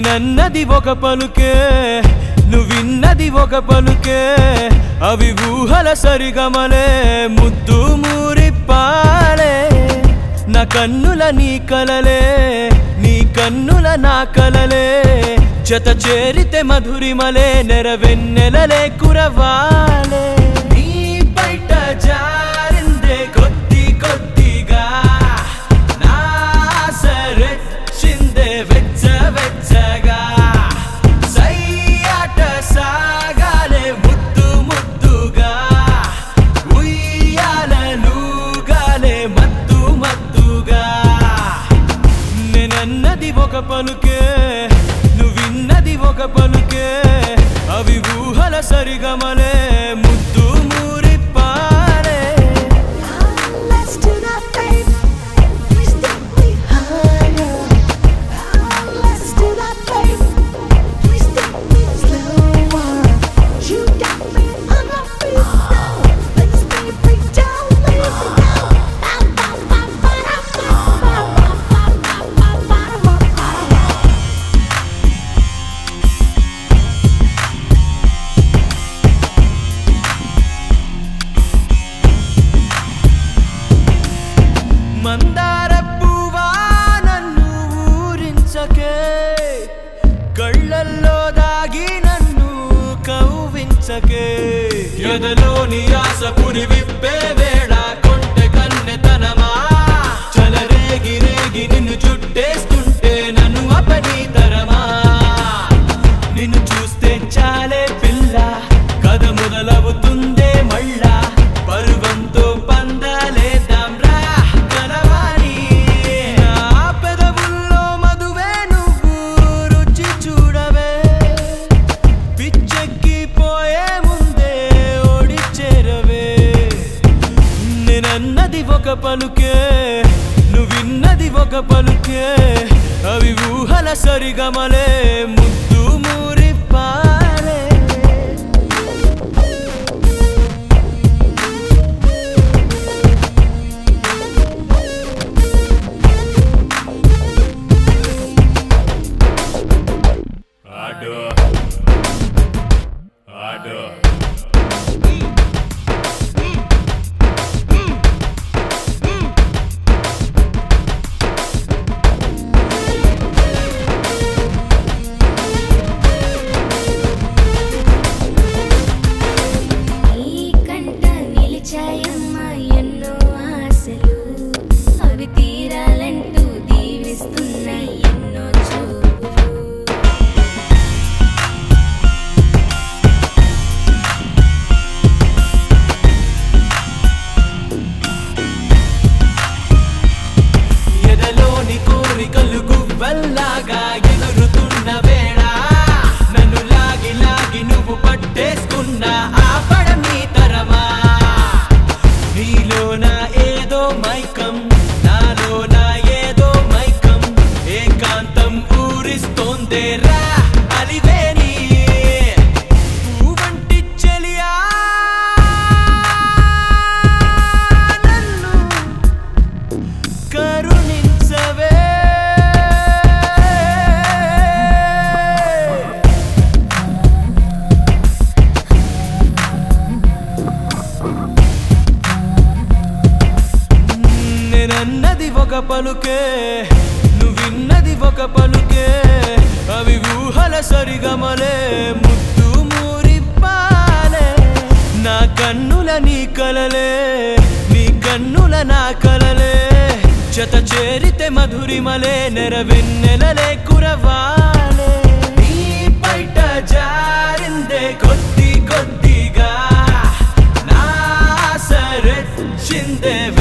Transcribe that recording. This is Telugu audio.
నేనన్నది ఒక పలుకే నువ్విన్నది ఒక పలుకే అవి ఊహల సరిగమలే ముద్దు మూరిప్పాలే నా కన్నుల నీ కలలే నీ కన్నుల నా కలలే జత చేరితే మధురిమలే నెరవెన్నెలలే కురవాలే నీ బయట జారిందే కొద్ది కొద్దిగా నా సరెచ్చిందే వెచ్చ వెచ్చగా సయ్యాట సాగాలే ముద్దు ముద్దుగా ఉయ్యాలలుగాలే మత్తు మత్తుగా నేనన్నది ఒక పలుకే నువ్విన్నది ఒక పలుకే అవి ఊహల సరిగమలే ముద్దు మూరిప్పాలే Let's do that, babe. Please take me higher. Let's do that, babe. Please take me slower. You got me on my feet now. Let's baby down, lay me down. Ba, ba, ba, ba, da, ba, ba, ba, ba, ba, ba, ba, ba, ba. మందార పువ్వా నన్ను ఊరించకే కళ్ళల్లో దాగి నన్ను కవ్వించకే ఎదలోని ఆశ పురి విప్పే వేళ కొంటె కన్నె తనమా చలరేగి రేగి నిన్ను చుట్టేస్తుంటే నన్ను అపని తరమా నిన్ను చూస్తే చాలే పిల్ల కథ మొదలవుతుందే మళ్ళా పరువంతో పందాలేద్దాం రా కలవాణి నా పెదవుల్లో మధువే నువ్వు రుచి చూడవే పిచ్చెక్కిపోయే ముందే ఓడి చేరవే నేనన్నది ఒక పలుకే నువ్విన్నది ఒక పలుకే అవి ఊహల సరిగమలే ముద్దు మూరిప్పాలే ఆడు ఆడు ఈ కంట నిలిచాయమ్మ ఎన్నో ఆశలు అవి తీరాలంటూ దీవిస్తున్నాయి ఎన్నో చూపులు ఎదలోని కోరికలు గువ్వల్లాగా ఎగురుతున్న వేళ నన్ను లాగి లాగి నువ్వు పట్టేసుకున్న ఆ పడమీ తరమా నీలోన ఏదో మైకం నాలోన ఏదో మైకం ఏకాంతం ఊరిస్తోందే రా అలివేని పువ్వంటి చెలియా నన్ను కరుణించవే నేనన్నది ఒక పలుకే నువ్విన్నది ఒక పలుకే అవి ఊహల సరిగమలే ముద్దు మూరిప్పాలే నా కన్నుల నీ కలలే నీ కన్నుల నా కలలే జత చేరితే మధురిమలే నెరవెన్నెలలే కురవాలే నీ బయట జారిందే కొద్ది కొద్దిగా నా సరెచ్చిందే